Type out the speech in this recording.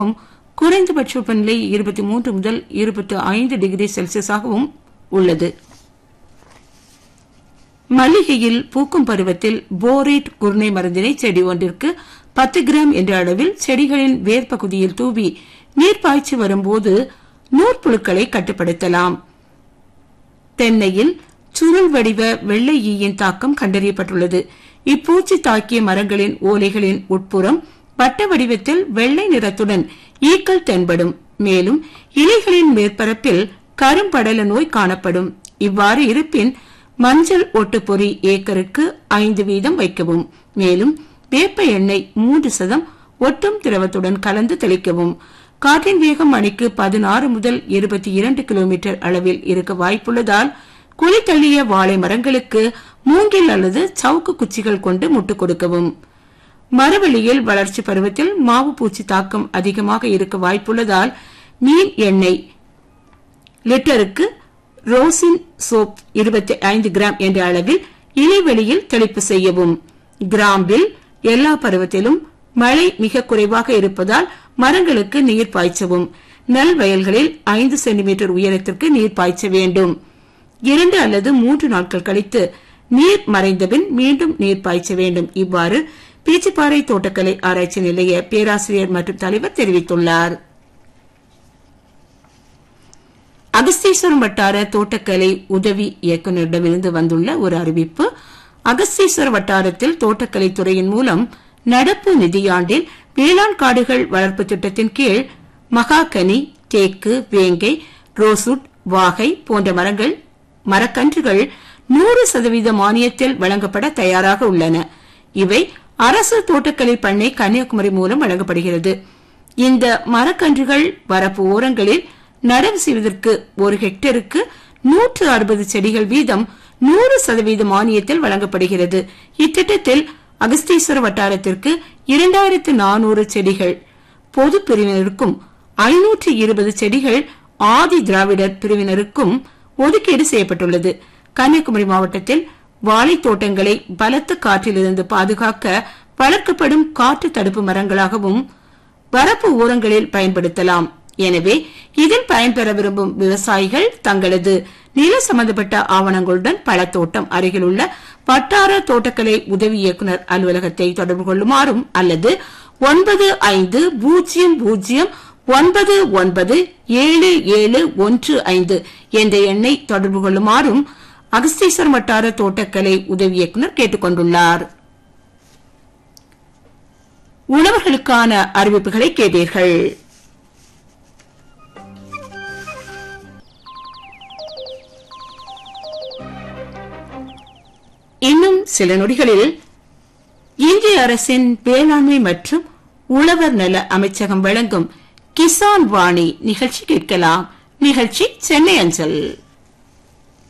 குறைந்தபட்ச வெப்பநிலை இருபத்தி மூன்று முதல் இருபத்தி ஐந்து டிகிரி செல்சியஸாகவும் உள்ளது மல்லிகையில் பூக்கும் பருவத்தில் போரேட் குருணை மருந்தினை செடி ஒன்றிற்கு பத்து கிராம் என்ற அளவில் செடிகளின் வேர்பகுதியில் தூவி நீர் பாய்ச்சி வரும்போது நூற்புழுக்களை கட்டுப்படுத்தலாம் தென்னையில் சுருள் வடிவ வெள்ளை ஈயின் தாக்கம் கண்டறியப்பட்டுள்ளது இப்பூச்சி தாக்கிய மரங்களின் ஓலைகளின் உட்புறம் வட்ட வடிவத்தில் வெள்ளை நிறத்துடன் ஈக்கள் தென்படும் மேலும் இலைகளின் மேற்பரப்பில் கரும்படல நோய் காணப்படும் இவ்வாறு இருப்பின் மஞ்சள் ஒட்டுப்பொறி ஏக்கருக்கு ஐந்து வீதம் வைக்கவும் மேலும் வேப்ப எண்ணெய் மூன்று சதம் ஒட்டும் திரவத்துடன் கலந்து தெளிக்கவும் காற்றின் வேகம் மணிக்கு பதினாறு முதல் இருபத்தி இரண்டு கிலோமீட்டர் அளவில் இருக்க வாய்ப்புள்ளதால் குழி தள்ளிய வாழை மரங்களுக்கு மூங்கில் அல்லது சவுக்கு குச்சிகள் கொண்டு முட்டு கொடுக்கவும் மரவழியில் வளர்ச்சி பருவத்தில் மாவு பூச்சி தாக்கம் அதிகமாக இருக்க வாய்ப்புள்ளதால் மீன் எண்ணெய் லிட்டருக்கு ரோசின் சோப் இருபத்தி ஐந்து கிராம் என்ற அளவில் இலைவெளியில் தெளிப்பு செய்யவும் கிராம்பில் எல்லா பருவத்திலும் மழை மிக குறைவாக இருப்பதால் மரங்களுக்கு நீர் பாய்ச்சவும் நெல் வயல்களில் ஐந்து சென்டிமீட்டர் உயரத்திற்கு நீர் பாய்ச்ச வேண்டும் இரண்டு அல்லது மூன்று நாட்கள் கழித்து நீர் மறைந்தபின் மீண்டும் நீர் பாய்ச்ச வேண்டும் இவ்வாறு பீச்சிப்பாறை தோட்டக்கலை ஆராய்ச்சி நிலைய பேராசிரியர் மற்றும் தலைவர் தெரிவித்துள்ளார் அகஸ்தீஸ்வரம் வட்டார தோட்டக்கலை உதவி இயக்குநரிடமிருந்து வந்துள்ள ஒரு அறிவிப்பு அகஸ்தீஸ்வர வட்டாரத்தில் தோட்டக்கலை துறையின் மூலம் நடப்பு நிதியாண்டில் வேளாண் காடுகள் வளர்ப்பு திட்டத்தின் கீழ் மகாகனி தேக்கு வேங்கை ரோசுட் வாகை போன்ற மரங்கள் மரக்கன்றுகள் நூறு சதவீத மானியத்தில் வழங்கப்பட தயாராக உள்ளன இவை அரசு தோட்டக்கலை பண்ணை கன்னியாகுமரி மூலம் வழங்கப்படுகிறது இந்த மரக்கன்றுகள் வரப்பு ஓரங்களில் நடவு செய்வதற்கு ஒரு ஹெக்டருக்கு நூற்று அறுபது செடிகள் வீதம் நூறு சதவீத மானியத்தில் வழங்கப்படுகிறது இத்திட்டத்தில் அகஸ்தீஸ்வர வட்டாரத்திற்கு இரண்டாயிரத்து நானூறு செடிகள் பொது பிரிவினருக்கும் ஐநூற்று இருபது செடிகள் ஆதி திராவிடர் பிரிவினருக்கும் ஒதுக்கீடு செய்யப்பட்டுள்ளது கன்னியாகுமரி மாவட்டத்தில் வாழை தோட்டங்களை பலத்த காற்றிலிருந்து பாதுகாக்க வளர்க்கப்படும் காற்று தடுப்பு மரங்களாகவும் வரப்பு ஓரங்களில் பயன்படுத்தலாம் எனவே இதில் பயன்பெற விரும்பும் விவசாயிகள் தங்களது நில சம்பந்தப்பட்ட ஆவணங்களுடன் பழத்தோட்டம் அருகிலுள்ள வட்டார தோட்டக்கலை உதவி இயக்குநர் அலுவலகத்தை தொடர்பு கொள்ளுமாறும் அல்லது ஒன்பது ஐந்து பூஜ்ஜியம் பூஜ்ஜியம் ஒன்பது ஒன்பது ஏழு ஏழு ஒன்று ஐந்து என்ற எண்ணை தொடர்பு கொள்ளுமாறும் அகஸ்தீஸ்வரம் வட்டார தோட்டக்கலை உதவி இயக்குநர் கேட்டுக் கொண்டுள்ளார் உழவர்களுக்கான அறிவிப்புகளை கேட்டீர்கள் இன்னும் சில நொடிகளில் இந்திய அரசின் வேளாண்மை மற்றும் உழவர் நல அமைச்சகம் வழங்கும் கிசான் வாணி நிகழ்ச்சி கேட்கலாம் நிகழ்ச்சி சென்னை அஞ்சல்